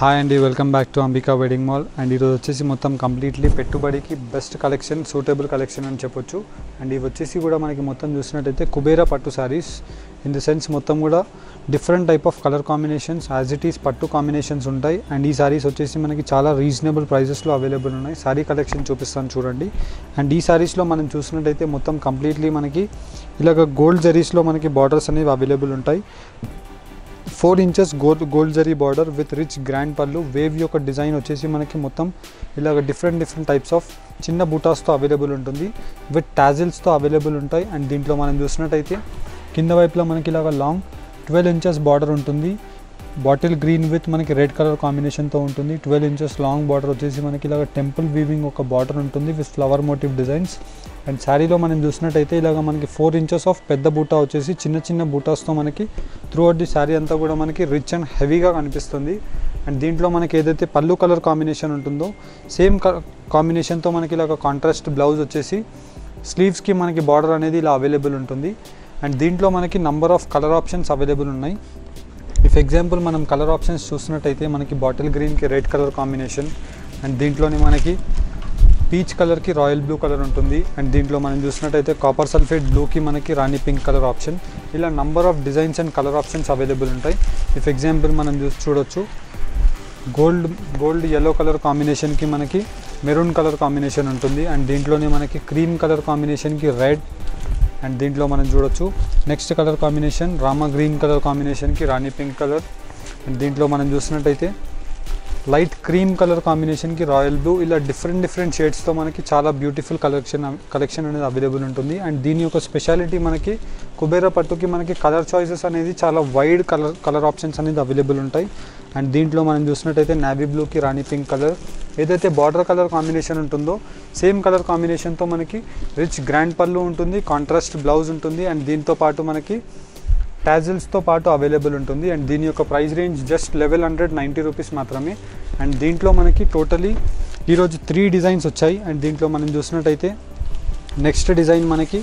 hi అండి welcome back to Ambika wedding mall and ఈరోజు వచ్చేసి మొత్తం కంప్లీట్లీ పెట్టుబడికి బెస్ట్ కలెక్షన్ సూటబుల్ కలెక్షన్ అని చెప్పొచ్చు అండ్ ఇవి వచ్చేసి కూడా మనకి మొత్తం చూసినట్టయితే కుబేరా పట్టు సారీస్ ఇన్ ది సెన్స్ మొత్తం కూడా different type of colour combinations as it is పట్టు కాంబినేషన్స్ ఉంటాయి అండ్ ఈ సారీస్ వచ్చేసి మనకి చాలా రీజనబుల్ ప్రైజెస్లో అవైలబుల్ ఉన్నాయి సారీ కలెక్షన్ చూపిస్తాను చూడండి అండ్ ఈ సారీస్లో మనం చూసినట్టయితే మొత్తం కంప్లీట్లీ మనకి ఇలాగ గోల్డ్ జరీస్లో మనకి బార్డర్స్ అనేవి అవైలబుల్ ఉంటాయి four inches gold gold zari border with rich grand pallu weave యొక్క డిజైన్ వచ్చేసి మనకి మొత్తం ఇలాగ డిఫరెంట్ డిఫరెంట్ టైప్స్ ఆఫ్ చిన్న బూటాస్తో అవైలబుల్ ఉంటుంది విత్ టాజిల్స్తో అవైలబుల్ ఉంటాయి అండ్ దీంట్లో మనం చూసినట్టయితే కింద వైపులో మనకి ఇలాగ లాంగ్ ట్వెల్వ్ ఇంచెస్ బార్డర్ ఉంటుంది బాటిల్ గ్రీన్ విత్ మనకి రెడ్ కలర్ కాంబినేషన్తో ఉంటుంది ట్వెల్వ్ ఇంచెస్ లాంగ్ బార్డర్ వచ్చేసి మనకి ఇలాగ టెంపుల్ వీవింగ్ ఒక బార్డర్ ఉంటుంది with flower motive designs and శారీలో మనం చూసినట్టయితే ఇలాగ మనకి ఫోర్ ఇంచెస్ ఆఫ్ పెద్ద బూటా వచ్చేసి చిన్న చిన్న బూటాస్తో మనకి త్రూ అవుట్ ది శారీ అంతా కూడా మనకి రిచ్ అండ్ హెవీగా కనిపిస్తుంది అండ్ దీంట్లో మనకి ఏదైతే పళ్ళు కలర్ కాంబినేషన్ ఉంటుందో సేమ్ కాంబినేషన్తో మనకి ఇలాగ కాంట్రాస్ట్ బ్లౌజ్ వచ్చేసి స్లీవ్స్కి మనకి బార్డర్ అనేది ఇలా అవైలబుల్ ఉంటుంది అండ్ దీంట్లో మనకి number of colour options available ఉన్నాయి ఇఫ్ ఎగ్జాంపుల్ మనం కలర్ ఆప్షన్స్ చూసినట్టయితే మనకి బాటిల్ గ్రీన్కి రెడ్ కలర్ కాంబినేషన్ అండ్ దీంట్లోనే మనకి పీచ్ కలర్కి రాయల్ బ్లూ కలర్ ఉంటుంది అండ్ దీంట్లో మనం చూసినట్టయితే కాపర్ సల్ఫేట్ బ్లూకి మనకి రాణి పింక్ కలర్ ఆప్షన్ ఇలా number of designs and colour options available ఉంటాయి ఇఫ్ ఎగ్జాంపుల్ మనం చూసి చూడొచ్చు గోల్డ్ గోల్డ్ ఎల్లో కలర్ కాంబినేషన్కి మనకి మెరూన్ కలర్ కాంబినేషన్ ఉంటుంది అండ్ దీంట్లోనే మనకి క్రీమ్ కలర్ కాంబినేషన్కి రెడ్ అండ్ దీంట్లో మనం చూడొచ్చు next colour combination rama green colour కాంబినేషన్కి రాణి పింక్ కలర్ అండ్ దీంట్లో మనం చూసినట్టయితే లైట్ క్రీమ్ కలర్ కాంబినేషన్కి రాయల్ బ్లూ ఇలా డిఫరెంట్ డిఫరెంట్ షేడ్స్తో మనకి చాలా బ్యూటిఫుల్ కలెక్షన్ కలెక్షన్ అనేది అవైలబుల్ ఉంటుంది అండ్ దీని యొక్క స్పెషాలిటీ మనకి కుబేరా పట్టుకి మనకి కలర్ చాయిసెస్ అనేది చాలా వైడ్ కలర్ కలర్ ఆప్షన్స్ అనేది అవైలబుల్ ఉంటాయి అండ్ దీంట్లో మనం చూసినట్టయితే నావీ బ్లూకి రాణి పింక్ కలర్ ఏదైతే బార్డర్ కలర్ కాంబినేషన్ ఉంటుందో సేమ్ కలర్ కాంబినేషన్తో మనకి రిచ్ గ్రాండ్ పళ్ళు ఉంటుంది కాంట్రాస్ట్ బ్లౌజ్ ఉంటుంది అండ్ దీంతో పాటు మనకి టాజిల్స్తో పాటు అవైలబుల్ ఉంటుంది అండ్ దీని యొక్క price range just eleven hundred ninety rupees మాత్రమే అండ్ దీంట్లో మనకి టోటలీ ఈరోజు త్రీ డిజైన్స్ వచ్చాయి అండ్ దీంట్లో మనం చూసినట్టయితే నెక్స్ట్ డిజైన్ మనకి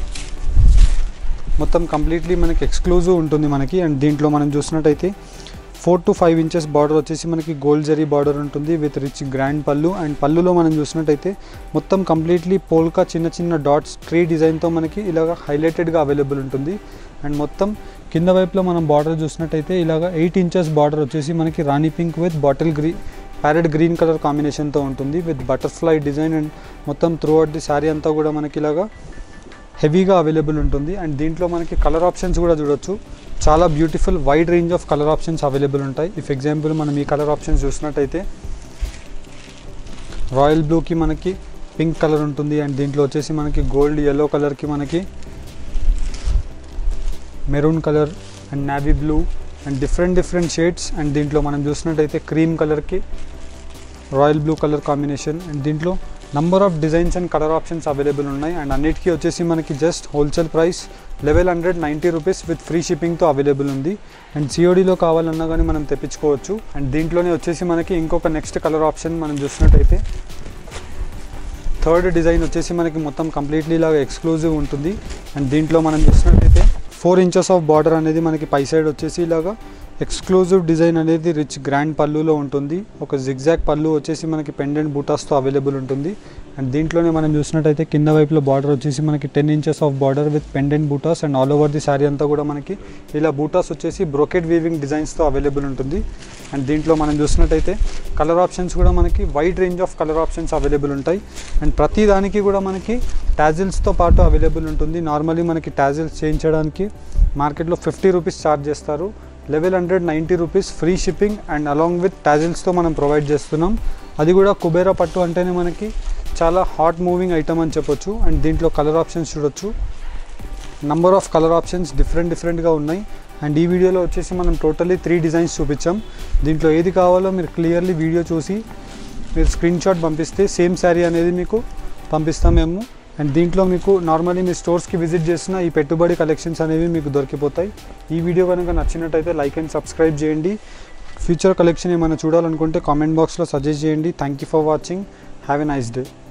మొత్తం కంప్లీట్లీ మనకి ఎక్స్క్లూజివ్ ఉంటుంది మనకి అండ్ దీంట్లో మనం చూసినట్టయితే four to five inches border వచ్చేసి మనకి గోల్డ్ జరీ బార్డర్ ఉంటుంది with rich grand pallu and పళ్ళులో మనం చూసినట్టయితే మొత్తం కంప్లీట్లీ పోల్కా చిన్న చిన్న డాట్స్ ట్రీ డిజైన్తో మనకి ఇలాగ హైలైటెడ్గా అవైలబుల్ ఉంటుంది అండ్ మొత్తం కింద వైపులో మనం బార్డర్ చూసినట్టయితే ఇలాగ ఎయిట్ ఇంచెస్ బార్డర్ వచ్చేసి మనకి rani pink with bottle green parrot green colour కాంబినేషన్తో ఉంటుంది విత్ బటర్ఫ్లై డిజైన్ అండ్ మొత్తం త్రూ అవుట్ ది శారీ అంతా కూడా మనకి ఇలాగా హెవీగా అవైలబుల్ ఉంటుంది అండ్ దీంట్లో మనకి కలర్ ఆప్షన్స్ కూడా చూడొచ్చు చాలా beautiful wide range of colour options available ఉంటాయి ఇఫ్ ఎగ్జాంపుల్ మనం ఈ కలర్ ఆప్షన్స్ చూసినట్టయితే రాయల్ బ్లూకి మనకి పింక్ కలర్ ఉంటుంది అండ్ దీంట్లో వచ్చేసి మనకి గోల్డ్ ఎల్లో కలర్కి మనకి maroon colour and navy blue and different different shades and దీంట్లో మనం చూసినట్టయితే క్రీమ్ కలర్కి royal blue colour combination and దీంట్లో number of designs and colour options available ఉన్నాయి అండ్ అన్నిటికీ వచ్చేసి మనకి just wholesale price eleven hundred ninety rupees with free షిప్పింగ్తో అవైలబుల్ ఉంది అండ్ సిఓడిలో కావాలన్నా కానీ మనం తెప్పించుకోవచ్చు అండ్ దీంట్లోనే వచ్చేసి మనకి ఇంకొక నెక్స్ట్ కలర్ ఆప్షన్ మనం చూసినట్టయితే థర్డ్ డిజైన్ వచ్చేసి మనకి మొత్తం కంప్లీట్లీ ఇలాగ ఎక్స్క్లూజివ్ ఉంటుంది అండ్ దీంట్లో మనం చూసినట్టయితే ఫోర్ ఇంచెస్ ఆఫ్ బార్డర్ అనేది మనకి పై సైడ్ వచ్చేసి ఇలాగా ఎక్స్క్లూజివ్ డిజైన్ అనేది రిచ్ గ్రాండ్ పళ్ళులో ఉంటుంది ఒక జిగ్జాక్ పళ్ళు వచ్చేసి మనకి పెండెంట్ బూటాస్తో అవైలబుల్ ఉంటుంది అండ్ దీంట్లోనే మనం చూసినట్టయితే కింద వైపులో బార్డర్ వచ్చేసి మనకి ten inches of border with pendant butas and all over the saree అంతా కూడా మనకి ఇలా బూటాస్ వచ్చేసి బ్రోకెట్ వీవింగ్ డిజైన్స్తో అవైలబుల్ ఉంటుంది అండ్ దీంట్లో మనం చూసినట్టయితే కలర్ ఆప్షన్స్ కూడా మనకి wide range of colour options available ఉంటాయి అండ్ ప్రతి దానికి కూడా మనకి టాజిల్స్తో పాటు అవైలబుల్ ఉంటుంది నార్మలీ మనకి టాజిల్స్ చేయించడానికి మార్కెట్లో ఫిఫ్టీ రూపీస్ ఛార్జ్ చేస్తారు level hundred ninety rupees free shipping and along with టాజిల్స్తో మనం ప్రొవైడ్ చేస్తున్నాం అది కూడా కుబేరా పట్టు అంటేనే మనకి చాలా హాట్ మూవింగ్ ఐటమ్ అని చెప్పొచ్చు అండ్ దీంట్లో కలర్ ఆప్షన్స్ చూడొచ్చు number of colour options different డిఫరెంట్గా ఉన్నాయి అండ్ ఈ వీడియోలో వచ్చేసి మనం టోటల్లీ త్రీ డిజైన్స్ చూపించాం దీంట్లో ఏది కావాలో మీరు క్లియర్లీ వీడియో చూసి మీరు స్క్రీన్ షాట్ పంపిస్తే సేమ్ శారీ అనేది మీకు పంపిస్తాం మేము అండ్ దీంట్లో మీకు నార్మల్లీ మీ స్టోర్స్కి విజిట్ చేసిన ఈ పెట్టుబడి కలెక్షన్స్ అనేవి మీకు దొరికిపోతాయి ఈ వీడియో కనుక నచ్చినట్టయితే లైక్ అండ్ సబ్స్క్రైబ్ చేయండి ఫ్యూచర్ కలెక్షన్ ఏమైనా చూడాలనుకుంటే కామెంట్ బాక్స్లో సజెస్ట్ చేయండి thank you for watching have a nice day